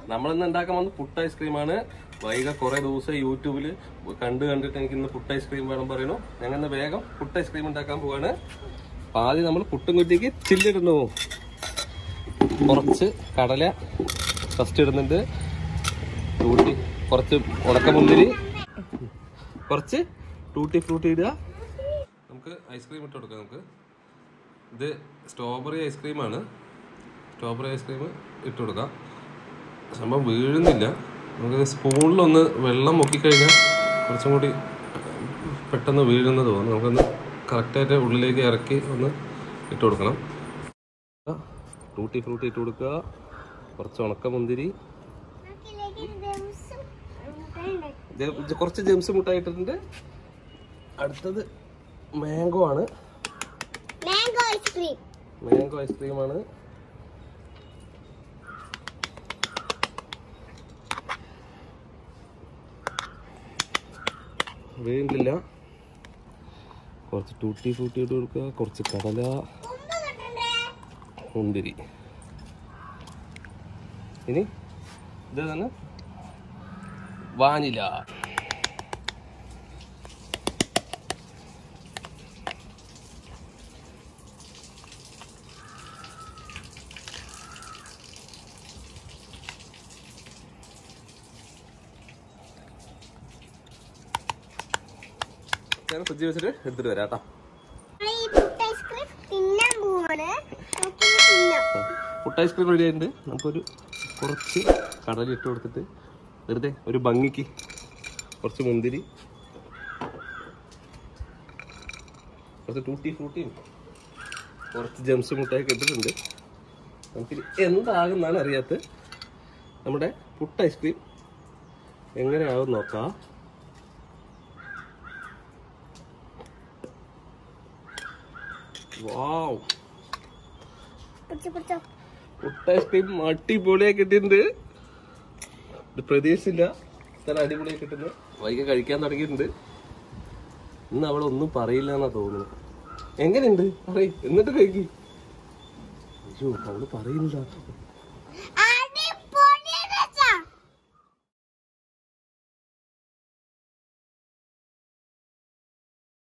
നമ്മളിന്ന് ഉണ്ടാക്കാൻ വന്നത് പുട്ട് ഐസ്ക്രീമാണ് വൈകി കുറെ ദിവസം യൂട്യൂബിൽ കണ്ട് കണ്ടിട്ട് എനിക്ക് ഇന്ന് പുട്ട് ഐസ്ക്രീം വേണം പറയണു ഞങ്ങൾ ഇന്ന് വേഗം പുട്ട് ഐസ്ക്രീം ഉണ്ടാക്കാൻ പോവാണ് അപ്പൊ ആദ്യം നമ്മൾ പുട്ടും കുറ്റിക്ക് ചില്ലിടുന്നു കുറച്ച് കടല ഫസ്റ്റ് ഇടുന്നുണ്ട് ടൂട്ടി കുറച്ച് ഉണക്കമുന്തിരി കുറച്ച് ടൂട്ടി ഫ്രൂട്ടി ഇടുക നമുക്ക് ഐസ്ക്രീം ഇട്ട് കൊടുക്കാം നമുക്ക് ഇത് സ്ട്രോബെറി ഐസ്ക്രീമാണ് സ്ട്രോബെറി ഐസ്ക്രീം ഇട്ട് കൊടുക്കാം സംഭവം വീഴുന്നില്ല നമുക്ക് സ്പൂണിലൊന്ന് വെള്ളം മുക്കിക്കഴിഞ്ഞാൽ കുറച്ചും കൂടി പെട്ടെന്ന് വീഴുന്നത് തോന്നുന്നു നമുക്കൊന്ന് കറക്റ്റായിട്ട് ഉള്ളിലേക്ക് ഇറക്കി ഒന്ന് ഇട്ട് കൊടുക്കണം ടൂട്ടി ഫ്രൂട്ടി ഇട്ട് കൊടുക്കുക കുറച്ച് ഉണക്കമുന്തിരി ജെ- ജെ- കുറച്ച് ജെംസ് മുട്ടായിട്ടിട്ടുണ്ട് അടുത്തത് മാംഗോ ആണ് മാംഗോ ഐസ്ക്രീം മാംഗോ ഐസ്ക്രീമാണ് വേണ്ടില്ല കുറച്ച് ടൂട്ടി ഫ്രൂട്ടി ഇട്ട് കൊടുക്കുക കുറച്ച് കടല മുന്തിരി ഇനി ഇത് തന്നെ വാനില ഞാൻ ഫ്രിഡ്ജ് വെച്ചിട്ട് എടുത്തിട്ട് വരാം കേട്ടോ ഈ പുട്ട് ഐസ്ക്രീം തിന്നാൻ പോവാണ് നമുക്കിത് തിന്നാം പുട്ട് ഐസ്ക്രീം റെഡി ആയിട്ടുണ്ട് നമുക്കൊരു കുറച്ച് കടല ഇട്ട് കൊടുത്തിട്ട് വെറുതെ ഒരു ഭംഗിക്ക് കുറച്ച് മുന്തിരി കുറച്ച് ടൂട്ടി ഫ്രൂട്ടിയും കുറച്ച് ജംസ് മുട്ടായൊക്കെ ഇട്ടിട്ടുണ്ട് നമുക്കിത് എന്താകുന്നാണ് അറിയാത്തത് നമ്മുടെ പുട്ട് ഐസ്ക്രീം എങ്ങനെയാവും നോക്കാം വാവ് പിടിച്ചോ പിടിച്ചോ പുട്ട് ഐസ്ക്രീം അടിപൊളിയായി കിട്ടിയിട്ടുണ്ട് ഇത് പ്രതീക്ഷിച്ചില്ല ഇത്ര അടിപൊളിയായി കിട്ടുന്നു വൈകി കഴിക്കാൻ തുടങ്ങിയിട്ടുണ്ട് ഇന്ന് അവളെ ഒന്നും പറയില്ല എന്നാ തോന്നുന്നു എങ്ങനെയുണ്ട് പറയ് എന്നിട്ട് കഴിക്കും അയ്യോ അവള് പറയുന്നില്ല